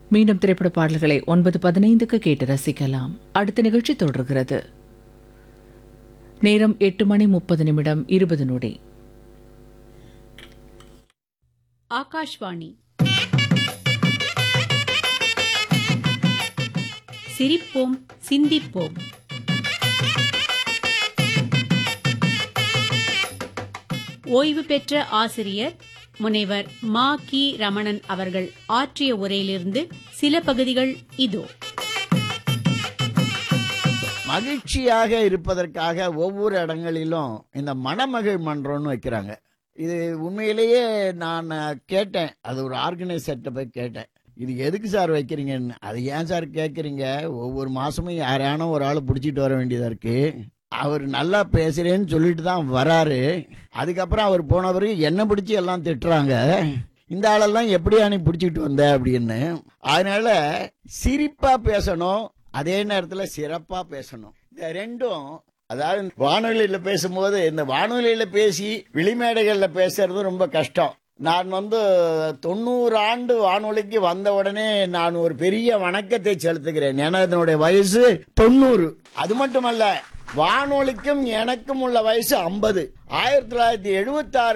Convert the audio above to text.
மீண்டும் திரைப்பட பாடல்களை ஒன்பது பதினைந்துக்கு கேட்டு ரசிக்கலாம் அடுத்த நிகழ்ச்சி தொடர்கிறது நேரம் எட்டு மணி முப்பது நிமிடம் இருபது நொடி ஆகாஷ்வாணி சிரிப்போம் சிந்திப்போம் ஓய்வு பெற்ற ஆசிரியர் முனைவர் மா கி ரமணன் அவர்கள் ஆற்றிய உரையிலிருந்து சில பகுதிகள் இதோ மகிழ்ச்சியாக இருப்பதற்காக ஒவ்வொரு இடங்களிலும் இந்த மணமகிழ் மன்றம்னு வைக்கிறாங்க இது உண்மையிலேயே நான் கேட்டேன் அது ஒரு ஆர்கனைசர்கிட்ட போய் கேட்டேன் இது எதுக்கு சார் வைக்கிறீங்கன்னு அது ஏன் சார் கேட்குறீங்க ஒவ்வொரு மாசமும் யாரையான ஒரு ஆள் பிடிச்சிட்டு வர வேண்டியதா இருக்கு அவர் நல்லா பேசுறேன்னு சொல்லிட்டு தான் வராரு அதுக்கப்புறம் அவர் போன பிறகு என்ன பிடிச்சி எல்லாம் திட்டுறாங்க இந்த ஆளெல்லாம் எப்படியா நீ பிடிச்சிட்டு வந்த அப்படின்னு அதனால சிரிப்பா பேசணும் அதே நேரத்துல சிறப்பா பேசணும் இந்த ரெண்டும் அதாவது வானொலியில பேசும்போது இந்த வானொலியில பேசி விளிமேடைகள்ல பேசுறது ரொம்ப கஷ்டம் நான் வந்து தொண்ணூறு ஆண்டு வானொலிக்கு வந்த உடனே நான் ஒரு பெரிய வணக்கத்தை செலுத்துகிறேன் ஏன்னா என்னுடைய வயசு தொண்ணூறு அது மட்டுமல்ல வானொலிக்கும் எனக்கும் உள்ள வயசு ஐம்பது ஆயிரத்தி தொள்ளாயிரத்தி எழுபத்தி